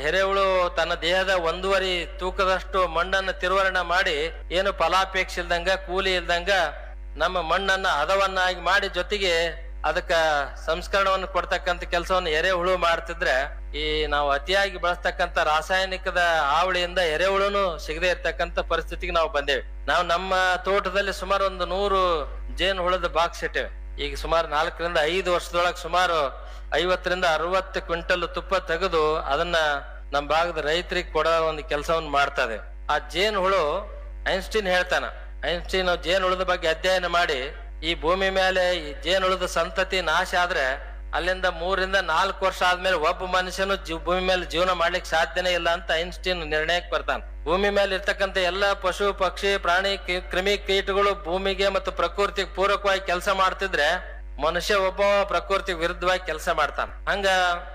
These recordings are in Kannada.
ಎರೆಹುಳು ತನ್ನ ದೇಹದ ಒಂದೂವರೆ ತೂಕದಷ್ಟು ಮಣ್ಣನ್ನು ತಿರುವರಣ ಮಾಡಿ ಏನು ಫಲಾಪೇಕ್ಷೆ ಇಲ್ದಂಗ ಕೂಲಿ ಇಲ್ದಂಗ ನಮ್ಮ ಮಣ್ಣನ್ನ ಹದವನ್ನಾಗಿ ಮಾಡಿ ಜೊತೆಗೆ ಅದಕ್ಕ ಸಂಸ್ಕರಣವನ್ನು ಕೊಡ್ತಕ್ಕಂತ ಕೆಲಸವನ್ನು ಎರೆಹುಳು ಮಾಡ್ತಿದ್ರೆ ಈ ನಾವು ಅತಿಯಾಗಿ ಬಳಸ್ತಕ್ಕಂತ ರಾಸಾಯನಿಕದ ಹಾವಳಿಯಿಂದ ಎರೆಹುಳುನು ಸಿಗದೆ ಇರ್ತಕ್ಕಂತ ಪರಿಸ್ಥಿತಿಗೆ ನಾವು ಬಂದೇವೆ ನಾವು ನಮ್ಮ ತೋಟದಲ್ಲಿ ಸುಮಾರು ಒಂದು ನೂರು ಜೇನು ಹುಳದ ಬಾಕ್ಸ್ ಇಟ್ಟೇವೆ ಈಗ ಸುಮಾರು ನಾಲ್ಕರಿಂದ ಐದು ವರ್ಷದೊಳಗೆ ಸುಮಾರು ಐವತ್ತರಿಂದ ಅರವತ್ತು ಕ್ವಿಂಟಲ್ ತುಪ್ಪ ತೆಗೆದು ಅದನ್ನ ನಮ್ಮ ಭಾಗದ ರೈತರಿಗೆ ಕೊಡೋ ಒಂದು ಕೆಲಸವನ್ನು ಮಾಡ್ತಾ ಇದೆ ಆ ಜೇನು ಹುಳು ಐನ್ಸ್ಟೀನ್ ಹೇಳ್ತಾನ ಐನ್ಸ್ಟೀನ್ ಜೇನು ಹುಳದ ಬಗ್ಗೆ ಅಧ್ಯಯನ ಮಾಡಿ ಈ ಭೂಮಿ ಮೇಲೆ ಈ ಜೇನು ಹುಳದ ಸಂತತಿ ನಾಶ ಆದ್ರೆ ಅಲ್ಲಿಂದ ಮೂರಿಂದ ನಾಲ್ಕು ವರ್ಷ ಆದ್ಮೇಲೆ ಒಬ್ಬ ಮನುಷ್ಯನು ಜೀವ ಭೂಮಿ ಮೇಲೆ ಜೀವನ ಮಾಡ್ಲಿಕ್ಕೆ ಸಾಧ್ಯನೇ ಇಲ್ಲ ಅಂತ ಐನ್ಸ್ಟೀನ್ ನಿರ್ಣಯಕ್ಕೆ ಬರ್ತಾನೆ ಭೂಮಿ ಮೇಲೆ ಇರ್ತಕ್ಕಂಥ ಎಲ್ಲ ಪಶು ಪಕ್ಷಿ ಪ್ರಾಣಿ ಕಿ- ಕ್ರಿಮಿ ಕೀಟಗಳು ಭೂಮಿಗೆ ಮತ್ತು ಪ್ರಕೃತಿಗೆ ಪೂರಕವಾಗಿ ಕೆಲಸ ಮಾಡ್ತಿದ್ರೆ ಮನುಷ್ಯ ಒಬ್ಬ ಪ್ರಕೃತಿ ವಿರುದ್ಧವಾಗಿ ಕೆಲಸ ಮಾಡ್ತಾನೆ ಹಂಗ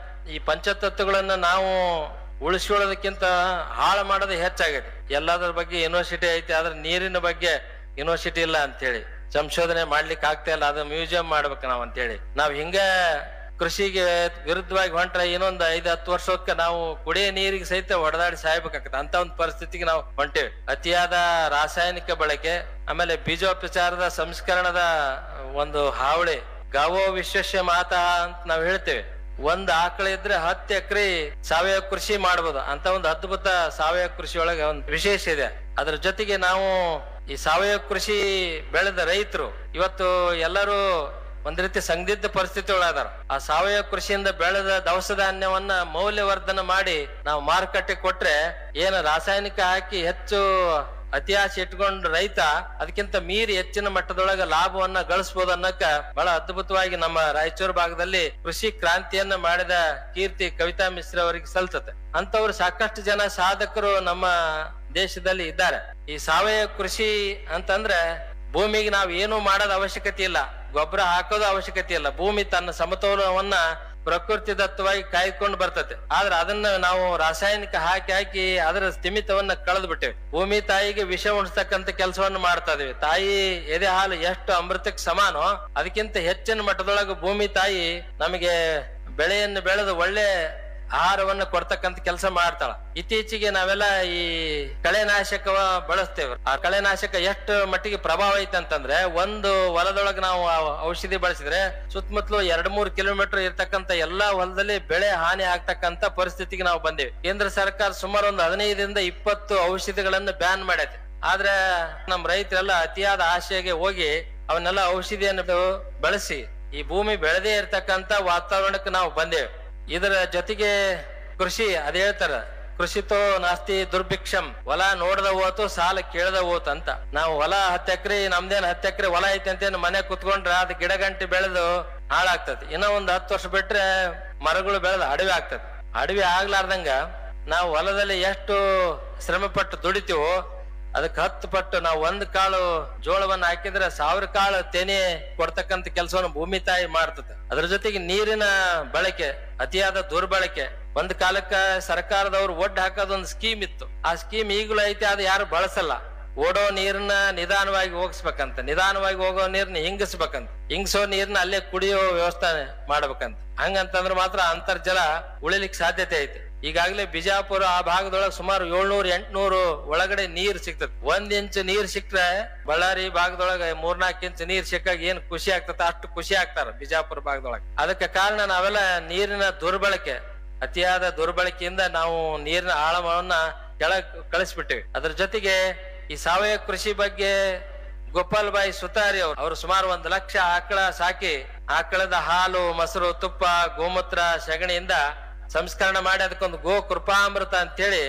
ಈ ಪಂಚತತ್ವಗಳನ್ನ ನಾವು ಉಳಿಸ್ಕೊಳ್ಳೋದಕ್ಕಿಂತ ಹಾಳು ಮಾಡೋದು ಹೆಚ್ಚಾಗೈತಿ ಎಲ್ಲದ್ರ ಬಗ್ಗೆ ಯೂನಿವರ್ಸಿಟಿ ಐತಿ ಆದ್ರೆ ನೀರಿನ ಬಗ್ಗೆ ಯೂನಿವರ್ಸಿಟಿ ಇಲ್ಲ ಅಂತೇಳಿ ಸಂಶೋಧನೆ ಮಾಡ್ಲಿಕ್ಕೆ ಆಗ್ತಾ ಇಲ್ಲ ಅದು ಮ್ಯೂಸಿಯಂ ಮಾಡ್ಬೇಕು ನಾವ್ ಅಂತೇಳಿ ನಾವ್ ಹಿಂಗ ಕೃಷಿಗೆ ವಿರುದ್ಧವಾಗಿ ಹೊಂಟ್ರೆ ಇನ್ನೊಂದ್ ಐದ್ ಹತ್ತು ವರ್ಷಕ್ಕೆ ನಾವು ಕುಡಿಯೋ ನೀರಿಗೆ ಸಹಿತ ಹೊಡೆದಾಡಿ ಸಾಯ್ಬೇಕಾಗತ್ತೆ ಅಂತ ಒಂದು ಪರಿಸ್ಥಿತಿಗೆ ನಾವು ಹೊಂಟೇವಿ ಅತಿಯಾದ ರಾಸಾಯನಿಕ ಬಳಕೆ ಆಮೇಲೆ ಬೀಜೋಪಚಾರದ ಸಂಸ್ಕರಣದ ಒಂದು ಹಾವಳಿ ಗಾವೋ ವಿಶ್ವಸ್ಯ ಮಾತಾ ಅಂತ ನಾವ್ ಹೇಳ್ತೇವೆ ಒಂದ್ ಆಕಳ ಇದ್ರೆ ಹತ್ತು ಎಕರೆ ಸಾವಯವ ಕೃಷಿ ಮಾಡ್ಬೋದು ಅಂತ ಒಂದು ಅದ್ಭುತ ಸಾವಯವ ಕೃಷಿ ಒಳಗೆ ಒಂದು ವಿಶೇಷ ಇದೆ ಅದ್ರ ಜೊತೆಗೆ ನಾವು ಈ ಸಾವಯವ ಕೃಷಿ ಬೆಳೆದ ರೈತರು ಇವತ್ತು ಎಲ್ಲರೂ ಒಂದ್ ರೀತಿ ಸಂದಿಗ್ಧ ಪರಿಸ್ಥಿತಿ ಒಳಗಾರ ಆ ಸಾವಯವ ಕೃಷಿಯಿಂದ ಬೆಳೆದ ದವಸ ಧಾನ್ಯವನ್ನ ಮೌಲ್ಯವರ್ಧನೆ ಮಾಡಿ ನಾವು ಮಾರುಕಟ್ಟೆಗೆ ಕೊಟ್ರೆ ಏನು ರಾಸಾಯನಿಕ ಹಾಕಿ ಹೆಚ್ಚು ಅತಿ ಆಸೆ ಇಟ್ಕೊಂಡ್ ರೈತ ಅದಕ್ಕಿಂತ ಮೀರಿ ಹೆಚ್ಚಿನ ಮಟ್ಟದೊಳಗ ಲಾಭವನ್ನ ಗಳಿಸಬಹುದು ಅನ್ನಕ ಬಹಳ ಅದ್ಭುತವಾಗಿ ನಮ್ಮ ರಾಯಚೂರು ಭಾಗದಲ್ಲಿ ಕೃಷಿ ಕ್ರಾಂತಿಯನ್ನ ಮಾಡಿದ ಕೀರ್ತಿ ಕವಿತಾ ಮಿಶ್ರ ಅವರಿಗೆ ಸಲ್ತತೆ ಅಂತವ್ರು ಸಾಕಷ್ಟು ಜನ ಸಾಧಕರು ನಮ್ಮ ದೇಶದಲ್ಲಿ ಇದ್ದಾರೆ ಈ ಸಾವಯವ ಕೃಷಿ ಅಂತಂದ್ರೆ ಭೂಮಿಗೆ ನಾವು ಏನು ಮಾಡೋದ ಅವಶ್ಯಕತೆ ಇಲ್ಲ ಗೊಬ್ಬರ ಹಾಕೋದು ಅವಶ್ಯಕತೆ ಇಲ್ಲ ಭೂಮಿ ತನ್ನ ಸಮತೋಲನವನ್ನ ಪ್ರಕೃತಿ ದತ್ತವಾಗಿ ಕಾಯ್ಕೊಂಡು ಬರ್ತತೆ ಆದ್ರೆ ಅದನ್ನ ನಾವು ರಾಸಾಯನಿಕ ಹಾಕಿ ಹಾಕಿ ಅದರ ಸ್ಥಿಮಿತವನ್ನ ಕಳೆದು ಬಿಟ್ಟೇವೆ ಭೂಮಿ ತಾಯಿಗೆ ವಿಷ ಉಣಿಸ್ತಕ್ಕಂತ ಕೆಲಸವನ್ನು ಮಾಡ್ತಾ ಇದೀವಿ ತಾಯಿ ಎದೆ ಹಾಲು ಎಷ್ಟು ಅಮೃತಕ್ಕೆ ಸಮಾನೋ ಅದಕ್ಕಿಂತ ಹೆಚ್ಚಿನ ಮಟ್ಟದೊಳಗೆ ಭೂಮಿ ತಾಯಿ ನಮಗೆ ಬೆಳೆಯನ್ನು ಬೆಳೆದು ಒಳ್ಳೆ ಆಹಾರವನ್ನ ಕೊಡ್ತಕ್ಕಂತ ಕೆಲಸ ಮಾಡ್ತಾಳ ಇತ್ತೀಚೆಗೆ ನಾವೆಲ್ಲ ಈ ಕಳೆನಾಶಕ ಬಳಸ್ತೇವೆ ಆ ಕಳೆನಾಶಕ ಎಷ್ಟು ಮಟ್ಟಿಗೆ ಪ್ರಭಾವ ಐತೆ ಅಂತಂದ್ರೆ ಒಂದು ಹೊಲದೊಳಗೆ ನಾವು ಆ ಔಷಧಿ ಬಳಸಿದ್ರೆ ಸುತ್ತಮುತ್ತಲು ಎರಡ್ ಮೂರ್ ಕಿಲೋಮೀಟರ್ ಇರ್ತಕ್ಕಂತ ಎಲ್ಲಾ ಹೊಲದಲ್ಲಿ ಬೆಳೆ ಹಾನಿ ಆಗ್ತಕ್ಕಂತ ಪರಿಸ್ಥಿತಿಗೆ ನಾವು ಬಂದೇವೆ ಕೇಂದ್ರ ಸರ್ಕಾರ ಸುಮಾರು ಒಂದು ಹದಿನೈದರಿಂದ ಇಪ್ಪತ್ತು ಔಷಧಿಗಳನ್ನ ಬ್ಯಾನ್ ಮಾಡೈತೆ ಆದ್ರೆ ನಮ್ ರೈತರೆಲ್ಲ ಅತಿಯಾದ ಆಶೆಗೆ ಹೋಗಿ ಅವನ್ನೆಲ್ಲ ಔಷಧಿಯನ್ನು ಬಳಸಿ ಈ ಭೂಮಿ ಬೆಳೆದೇ ಇರ್ತಕ್ಕಂತ ವಾತಾವರಣಕ್ಕೆ ನಾವು ಬಂದೇವೆ ಇದರ ಜೊತೆಗೆ ಕೃಷಿ ಅದ್ ಹೇಳ್ತಾರ ಕೃಷಿತೋ ನಾಸ್ತಿ ದುರ್ಭಿಕ್ಷಂ ಹೊಲ ನೋಡ್ದ ಹೋತು ಸಾಲ ಕೇಳ್ದ ಹೋತು ಅಂತ ನಾವು ಹೊಲ ಹತ್ತು ಎಕರೆ ನಮ್ದೇನ್ ಹತ್ತು ಎಕರೆ ಹೊಲ ಐತೆ ಅಂತೇನು ಮನೆ ಕುತ್ಕೊಂಡ್ರೆ ಅದು ಗಿಡ ಗಂಟೆ ಬೆಳೆದು ಹಾಳಾಗ್ತದೆ ಇನ್ನೂ ಒಂದ್ ಹತ್ತು ವರ್ಷ ಬಿಟ್ರೆ ಮರಗಳು ಬೆಳೆದು ಅಡವಿ ಆಗ್ತದೆ ಅಡವಿ ಆಗ್ಲಾರ್ದಂಗ ನಾವು ಹೊಲದಲ್ಲಿ ಎಷ್ಟು ಶ್ರಮ ಪಟ್ಟು ದುಡಿತೀವೋ ಅದಕ್ಕೆ ಹತ್ತು ಪಟ್ಟು ನಾವು ಒಂದ್ ಕಾಳು ಜೋಳವನ್ನ ಹಾಕಿದ್ರೆ ಸಾವಿರ ಕಾಳು ತೆನೆ ಕೊಡ್ತಕ್ಕಂತ ಕೆಲಸವನ್ನು ಭೂಮಿ ತಾಯಿ ಮಾಡ್ತದೆ ಅದ್ರ ಜೊತೆಗೆ ನೀರಿನ ಬಳಕೆ ಅತಿಯಾದ ದುರ್ಬಳಕೆ ಒಂದ್ ಕಾಲಕ್ಕ ಸರ್ಕಾರದವ್ರು ಒಡ್ಡು ಹಾಕೋದ್ ಒಂದು ಸ್ಕೀಮ್ ಇತ್ತು ಆ ಸ್ಕೀಮ್ ಈಗಲೂ ಐತೆ ಅದು ಯಾರು ಬಳಸಲ್ಲ ಓಡೋ ನೀರನ್ನ ನಿಧಾನವಾಗಿ ಹೋಗಿಸ್ಬೇಕಂತ ನಿಧಾನವಾಗಿ ಹೋಗೋ ನೀರ್ನ ಹಿಂಗಿಸ್ಬೇಕಂತ ಹಿಂಗ್ಸೋ ನೀರ್ನ ಅಲ್ಲೇ ಕುಡಿಯೋ ವ್ಯವಸ್ಥೆ ಮಾಡ್ಬೇಕಂತ ಹಂಗಂತಂದ್ರೆ ಮಾತ್ರ ಅಂತರ್ಜಲ ಉಳಿಲಿಕ್ಕೆ ಸಾಧ್ಯತೆ ಐತೆ ಈಗಾಗಲೇ ಬಿಜಾಪುರ ಆ ಭಾಗದೊಳಗೆ ಸುಮಾರು ಏಳ್ನೂರು ಎಂಟ್ನೂರು ಒಳಗಡೆ ನೀರ್ ಸಿಗ್ತದೆ ಒಂದ್ ಇಂಚ್ ನೀರ್ ಸಿಕ್ಕ್ರೆ ಬಳ್ಳಾರಿ ಭಾಗದೊಳಗೆ ಮೂರ್ನಾಲ್ಕು ಇಂಚ್ ನೀರ್ ಸಿಕ್ಕಾಗ ಏನ್ ಖುಷಿ ಆಗ್ತದ ಅಷ್ಟು ಖುಷಿ ಆಗ್ತಾರ ಬಿಜಾಪುರ ಭಾಗದೊಳಗೆ ಅದಕ್ಕೆ ಕಾರಣ ನಾವೆಲ್ಲ ನೀರಿನ ದುರ್ಬಳಕೆ ಅತಿಯಾದ ದುರ್ಬಳಕೆಯಿಂದ ನಾವು ನೀರಿನ ಆಳವನ್ನ ಕೆಳಗ್ ಕಳಿಸ್ಬಿಟ್ಟಿವಿ ಅದ್ರ ಜೊತೆಗೆ ಈ ಸಾವಯವ ಕೃಷಿ ಬಗ್ಗೆ ಗೋಪಾಲ್ ಬಾಯಿ ಸುತಾರಿ ಅವರು ಅವರು ಸುಮಾರು ಒಂದು ಲಕ್ಷ ಆಕಳ ಸಾಕಿ ಆಕಳದ ಹಾಲು ಮೊಸರು ತುಪ್ಪ ಗೋಮೂತ್ರ ಸಗಣಿಯಿಂದ ಸಂಸ್ಕರಣ ಮಾಡಿ ಅದಕ್ಕೊಂದು ಗೋ ಕೃಪಾಮೃತ ಅಂತೇಳಿ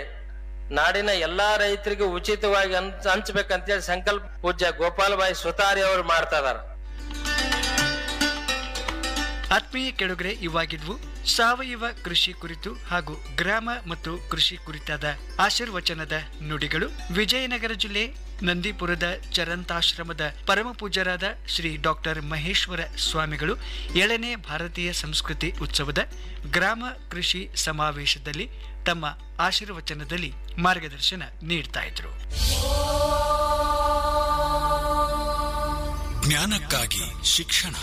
ನಾಡಿನ ಎಲ್ಲಾ ರೈತರಿಗೂ ಉಚಿತವಾಗಿ ಹಂಚ್ ಹಂಚ್ಬೇಕಂತೇಳಿ ಸಂಕಲ್ಪ ಪೂಜ್ಯ ಗೋಪಾಲ್ ಬಾಯಿ ಸುತಾರಿ ಅವರು ಮಾಡ್ತಾ ಇದಾರ ಆತ್ಮೀಯ ಕೆಳಗರೆ ಇವಾಗಿದ್ವು ಸಾವಯವ ಕೃಷಿ ಕುರಿತು ಹಾಗೂ ಗ್ರಾಮ ಮತ್ತು ಕೃಷಿ ಕುರಿತಾದ ಆಶೀರ್ವಚನದ ನುಡಿಗಳು ವಿಜಯನಗರ ಜಿಲ್ಲೆ ನಂದಿಪುರದ ಚರಂತಾಶ್ರಮದ ಪರಮ ಪೂಜ್ಯರಾದ ಶ್ರೀ ಡಾಕ್ಟರ್ ಮಹೇಶ್ವರ ಸ್ವಾಮಿಗಳು ಏಳನೇ ಭಾರತೀಯ ಸಂಸ್ಕೃತಿ ಉತ್ಸವದ ಗ್ರಾಮ ಕೃಷಿ ಸಮಾವೇಶದಲ್ಲಿ ತಮ್ಮ ಆಶೀರ್ವಚನದಲ್ಲಿ ಮಾರ್ಗದರ್ಶನ ನೀಡ್ತಾ ಇದ್ರು ಜ್ಞಾನಕ್ಕಾಗಿ ಶಿಕ್ಷಣ